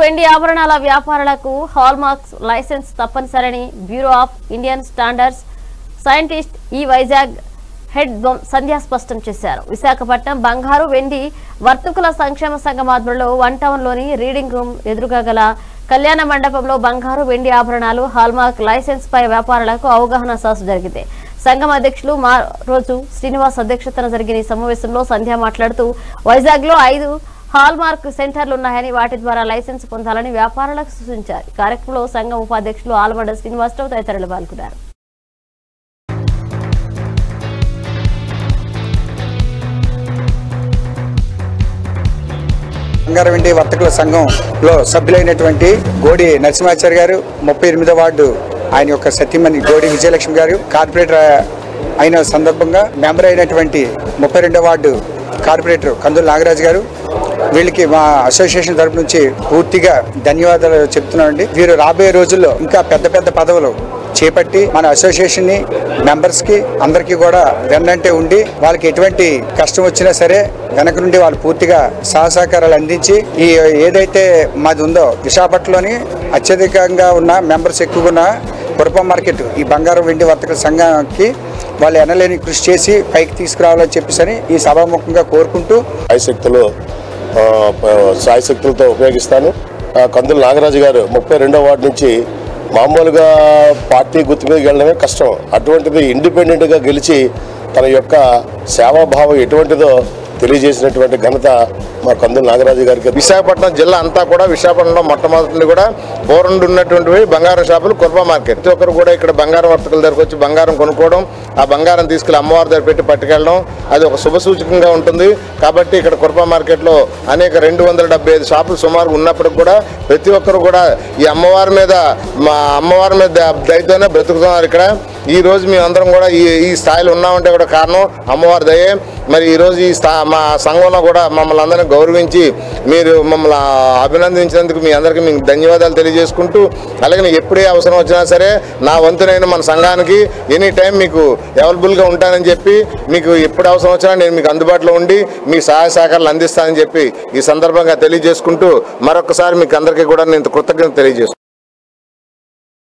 వెండి ఆభరణాల వ్యాపారులకు హాల్మార్క్స్ లైసెన్స్ తప్పనిసరని bureau of Indian standards scientist ఈ వైజాగ్ హెడ్ బొమ్ సంధ్య స్పష్టం చేశారు విశాఖపట్నం బంగారు వెండి వర్తకుల సంక్షేమ సంఘం ఆధ్వర్యంలో వన్ టౌన్ లోని రీడింగ్ రూమ్ ఎదురుగా గల కళ్యాణ మండపంలో బంగారు వెండి ఆభరణాలు హాల్మార్క్ లైసెన్స్ పై వ్యాపారులకు అవగాహన సదస్సు జరిగింది సంఘం అధ్యక్షులు మా రోజు శ్రీనివాస్ అధ్యక్షతన జరిగిన ఈ సమావేశంలో సంధ్య మాట్లాడుతూ వైజాగ్ లో ఐదు హాల్ మార్క్ సెంటర్లు ఉన్నాయని వాటి ద్వారా లైసెన్స్ పొందాలని వ్యాపారులకు సూచించారు ఈ కార్యక్రమంలో సంఘం ఉపాధ్యక్షులు ఆలమండ శ్రీనివాసరావు తదితరులు పాల్గొన్నారు బంగారవెండి వర్తకుల సంఘంలో సభ్యులైనటువంటి గోడి నరసింహాచారి గారు ముప్పై ఎనిమిదో వార్డు ఆయన యొక్క సతీమణి గోడి విజయలక్ష్మి గారు కార్పొరేటర్ అయిన సందర్భంగా మెంబర్ అయినటువంటి ముప్పై రెండో వార్డు కార్పొరేటర్ కందుల నాగరాజు గారు వీళ్ళకి మా అసోసియేషన్ తరపు నుంచి పూర్తిగా ధన్యవాదాలు చెప్తున్నామండి వీరు రాబోయే రోజుల్లో ఇంకా పెద్ద పెద్ద పదవులు చేపట్టి మన అసోసియేషన్ ని మెంబర్స్ కి అందరికీ కూడా వెన్నంటే ఉండి వాళ్ళకి ఎటువంటి కష్టం వచ్చినా సరే వెనక నుండి వాళ్ళు పూర్తిగా సహసహకారాలు అందించి ఈ ఏదైతే మాది ఉందో విశాఖపట్నంలోని అత్యధికంగా ఉన్న మెంబర్స్ ఎక్కువగా ఉన్న పురప మార్కెట్ ఈ బంగారం వెండి వర్తక సంఘానికి వాళ్ళు ఎనలేని కృషి చేసి పైకి తీసుకురావాలని చెప్పేసి ఈ సభాముఖంగా కోరుకుంటూ సాయశక్తులు ఆ, ప- సాయశక్తులతో ఉపయోగిస్తాను ఆ, కందుల నాగరాజు గారు ముప్పై రెండో వార్డు నుంచి మామూలుగా పార్టీ గుర్తు మీదకి వెళ్ళడమే కష్టం అటువంటిది ఇండిపెండెంట్గా గెలిచి తన యొక్క సేవాభావం ఎటువంటిదో తెలియజేసినటువంటి ఘనత మా కందుల నాగరాజు గారికి విశాఖపట్నం జిల్లా అంతా కూడా విశాఖపట్నంలో మొట్టమొదటి కూడా పూర్వం ఉన్నటువంటివి బంగారం షాపులు కుర్బా మార్కెట్ ప్రతి ఒక్కరు కూడా ఇక్కడ బంగారం వర్తకుల దగ్గరకు వచ్చి బంగారం కొనుక్కోవడం ఆ బంగారం తీసుకెళ్లి అమ్మవారి దగ్గర పెట్టి పట్టుకెళ్ళడం అది ఒక శుభ సూచకంగా ఉంటుంది కాబట్టి ఇక్కడ కుర్బా మార్కెట్లో అనేక రెండు వందల డెబ్బై ఐదు షాపులు సుమారు ఉన్నప్పటికి కూడా ప్రతి ఒక్కరు కూడా ఈ అమ్మవారి మీద మా అమ్మవారి మీద దయతోనే బ్రతుకుతున్నారు ఇక్కడ ఈ రోజు మేమందరం కూడా ఈ ఈ స్థాయిలో ఉన్నామంటే కూడా కారణం అమ్మవారి దయే మరి ఈ రోజు ఈ స్థా మా సంఘంలో కూడా మమ్మల్ని అందరినీ గౌరవించి మీరు మమ్మల్ని అభినందించినందుకు మీ అందరికీ మీకు ధన్యవాదాలు తెలియజేసుకుంటూ అలాగే ఎప్పుడే అవసరం వచ్చినా సరే నా వంతునైన మన సంఘానికి ఎనీ టైం మీకు అవైలబుల్గా ఉంటానని చెప్పి మీకు ఎప్పుడు అవసరం వచ్చినా నేను మీకు అందుబాటులో ఉండి మీ సహాయ సహకారాలు అందిస్తానని చెప్పి ఈ సందర్భంగా తెలియజేసుకుంటూ మరొకసారి మీకు అందరికీ కూడా నేను కృతజ్ఞత తెలియజేసుకుంటాను